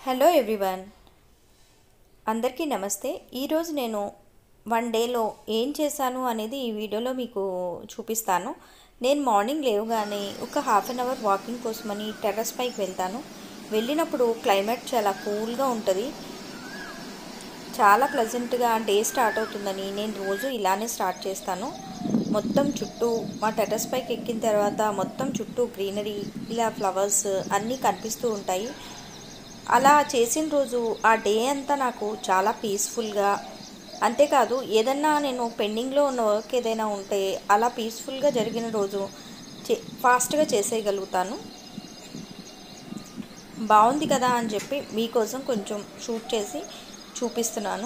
hello everyone అందరికీ నమస్తే ఈరోజు నేను వన్ డేలో ఏం చేశాను అనేది ఈ వీడియోలో మీకు చూపిస్తాను నేను మార్నింగ్ లేవగానే ఒక హాఫ్ అన్ అవర్ వాకింగ్ కోసమని టెర్రస్ పైకి వెళ్తాను వెళ్ళినప్పుడు క్లైమేట్ చాలా కూల్గా ఉంటుంది చాలా ప్లెజెంట్గా డే స్టార్ట్ అవుతుందని నేను రోజు ఇలానే స్టార్ట్ చేస్తాను మొత్తం చుట్టూ మా టెర్రస్ పైకి ఎక్కిన తర్వాత మొత్తం చుట్టూ గ్రీనరీ ఇలా ఫ్లవర్స్ అన్నీ కనిపిస్తూ ఉంటాయి అలా చేసిన రోజు ఆ డే అంతా నాకు చాలా పీస్ఫుల్గా అంతేకాదు ఏదన్నా నేను పెండింగ్లో ఉన్న వర్క్ ఏదైనా ఉంటే అలా పీస్ఫుల్గా జరిగిన రోజు చే ఫాస్ట్గా చేసేయగలుగుతాను బాగుంది కదా అని చెప్పి మీకోసం కొంచెం షూట్ చేసి చూపిస్తున్నాను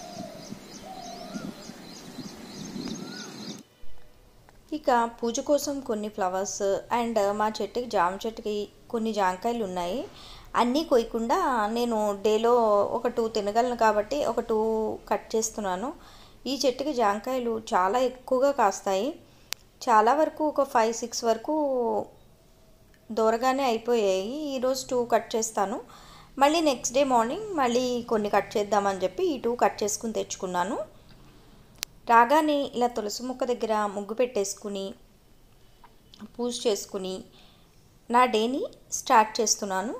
ఇక పూజ కోసం కొన్ని ఫ్లవర్స్ అండ్ మా చెట్టుకి జామ చెట్టుకి కొన్ని జాంకాయలు ఉన్నాయి అన్నీ కొయ్యకుండా నేను డేలో ఒక టూ తినగలను కాబట్టి ఒక టూ కట్ చేస్తున్నాను ఈ చెట్టుకి జాంకాయలు చాలా ఎక్కువగా కాస్తాయి చాలా వరకు ఒక ఫైవ్ సిక్స్ వరకు దూరగానే అయిపోయాయి ఈరోజు టూ కట్ చేస్తాను మళ్ళీ నెక్స్ట్ డే మార్నింగ్ మళ్ళీ కొన్ని కట్ చేద్దామని చెప్పి ఈ టూ కట్ చేసుకుని తెచ్చుకున్నాను రాగానే ఇలా తులసి మొక్క దగ్గర ముగ్గు పెట్టేసుకుని పూజ చేసుకుని నా డేని స్టార్ట్ చేస్తున్నాను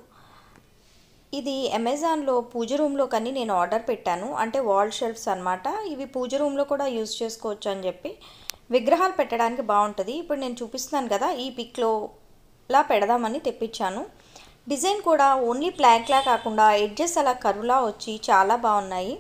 ఇది అమెజాన్లో పూజ రూమ్లో కానీ నేను ఆర్డర్ పెట్టాను అంటే వాల్ షెల్ఫ్స్ అనమాట ఇవి పూజ రూమ్లో కూడా యూజ్ చేసుకోవచ్చు అని చెప్పి విగ్రహాలు పెట్టడానికి బాగుంటుంది ఇప్పుడు నేను చూపిస్తున్నాను కదా ఈ పిక్లో లా పెడదామని తెప్పించాను డిజైన్ కూడా ఓన్లీ ప్లాంక్లా కాకుండా ఎడ్జెస్ అలా కరువులా వచ్చి చాలా బాగున్నాయి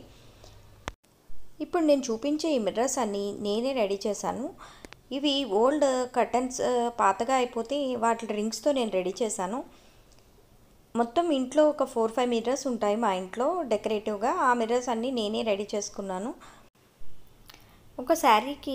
ఇప్పుడు నేను చూపించే ఈ మిర్రర్స్ అన్నీ నేనే రెడీ చేశాను ఇవి ఓల్డ్ కర్టన్స్ పాతగా అయిపోతే వాటి రింగ్స్తో నేను రెడీ చేశాను మొత్తం ఇంట్లో ఒక ఫోర్ ఫైవ్ మిర్రర్స్ ఉంటాయి మా ఇంట్లో డెకరేటివ్గా ఆ మిర్రర్స్ అన్నీ నేనే రెడీ చేసుకున్నాను ఒక శారీకి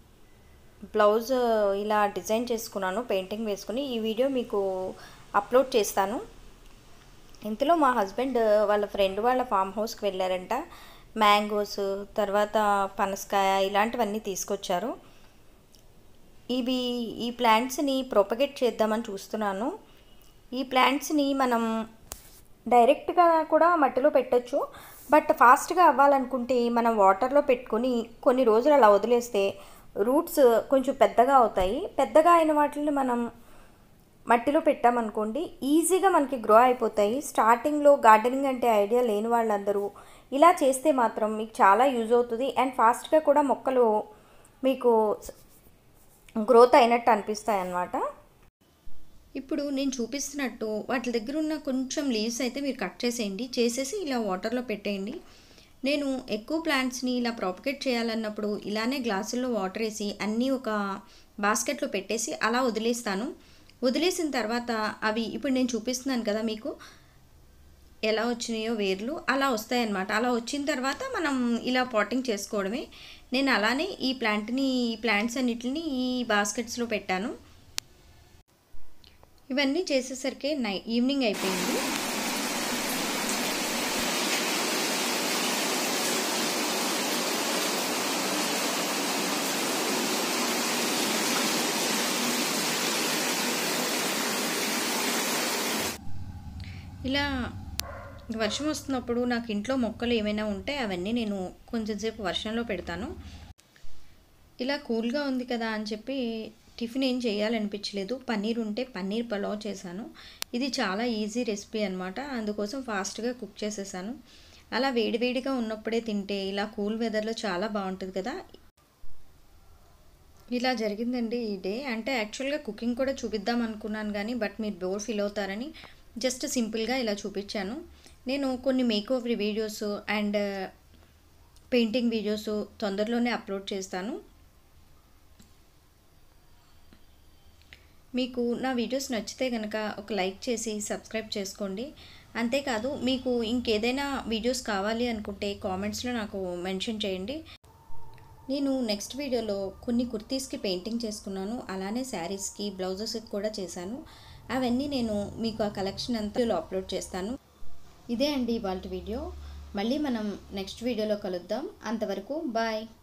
బ్లౌజ్ ఇలా డిజైన్ చేసుకున్నాను పెయింటింగ్ వేసుకుని ఈ వీడియో మీకు అప్లోడ్ చేస్తాను ఇంతలో మా హస్బెండ్ వాళ్ళ ఫ్రెండ్ వాళ్ళ ఫామ్ హౌస్కి వెళ్ళారంట మ్యాంగోస్ తర్వాత పనసకాయ ఇలాంటివన్నీ తీసుకొచ్చారు ఇవి ఈ ప్లాంట్స్ని ప్రొపగేట్ చేద్దామని చూస్తున్నాను ఈ ప్లాంట్స్ని మనం డైరెక్ట్గా కూడా మట్టిలో పెట్టచ్చు బట్ ఫాస్ట్గా అవ్వాలనుకుంటే మనం వాటర్లో పెట్టుకొని కొన్ని రోజులు అలా వదిలేస్తే రూట్స్ కొంచెం పెద్దగా అవుతాయి పెద్దగా అయిన వాటిని మనం మట్టిలో పెట్టామనుకోండి ఈజీగా మనకి గ్రో అయిపోతాయి స్టార్టింగ్లో గార్డెనింగ్ అంటే ఐడియా లేని వాళ్ళందరూ ఇలా చేస్తే మాత్రం మీకు చాలా యూజ్ అవుతుంది అండ్ ఫాస్ట్గా కూడా మొక్కలు మీకు గ్రోత్ అయినట్టు అనిపిస్తాయి అన్నమాట ఇప్పుడు నేను చూపిస్తున్నట్టు వాటి దగ్గర ఉన్న కొంచెం లీవ్స్ అయితే మీరు కట్ చేసేయండి చేసేసి ఇలా వాటర్లో పెట్టేయండి నేను ఎక్కువ ప్లాంట్స్ని ఇలా ప్రాపగేట్ చేయాలన్నప్పుడు ఇలానే గ్లాసుల్లో వాటర్ వేసి అన్నీ ఒక బాస్కెట్లో పెట్టేసి అలా వదిలేస్తాను వదిలేసిన తర్వాత అవి ఇప్పుడు నేను చూపిస్తున్నాను కదా మీకు ఎలా వచ్చినాయో వేర్లు అలా వస్తాయన్నమాట అలా వచ్చిన తర్వాత మనం ఇలా పాటింగ్ చేసుకోవడమే నేను అలానే ఈ ప్లాంట్ని ఈ ప్లాంట్స్ అన్నిటిని ఈ బాస్కెట్స్లో పెట్టాను ఇవన్నీ చేసేసరికి నై ఈవినింగ్ అయిపోయింది ఇలా వర్షం వస్తున్నప్పుడు నాకు ఇంట్లో మొక్కలు ఏమైనా ఉంటే అవన్నీ నేను కొంచెంసేపు వర్షంలో పెడతాను ఇలా కూల్గా ఉంది కదా అని చెప్పి టిఫిన్ ఏం చేయాలనిపించలేదు పన్నీర్ ఉంటే పన్నీర్ పలావ్ చేశాను ఇది చాలా ఈజీ రెసిపీ అనమాట అందుకోసం ఫాస్ట్గా కుక్ చేసేసాను అలా వేడివేడిగా ఉన్నప్పుడే తింటే ఇలా కూల్ వెదర్లో చాలా బాగుంటుంది కదా ఇలా జరిగిందండి ఈ డే అంటే యాక్చువల్గా కుకింగ్ కూడా చూపిద్దాం అనుకున్నాను కానీ బట్ మీరు బోర్ ఫీల్ అవుతారని జస్ట్ సింపుల్గా ఇలా చూపించాను నేను కొన్ని makeover videos and painting videos తొందరలోనే అప్లోడ్ చేస్తాను మీకు నా వీడియోస్ నచ్చితే కనుక ఒక లైక్ చేసి సబ్స్క్రైబ్ చేసుకోండి అంతేకాదు మీకు ఇంకేదైనా వీడియోస్ కావాలి అనుకుంటే కామెంట్స్లో నాకు మెన్షన్ చేయండి నేను నెక్స్ట్ వీడియోలో కొన్ని కుర్తీస్కి పెయింటింగ్ చేసుకున్నాను అలానే శారీస్కి బ్లౌజెస్కి కూడా చేశాను అవన్నీ నేను మీకు ఆ కలెక్షన్ అంతా అప్లోడ్ చేస్తాను ఇదే అండి ఇవాళ వీడియో మళ్ళీ మనం నెక్స్ట్ వీడియోలో కలుద్దాం అంతవరకు బాయ్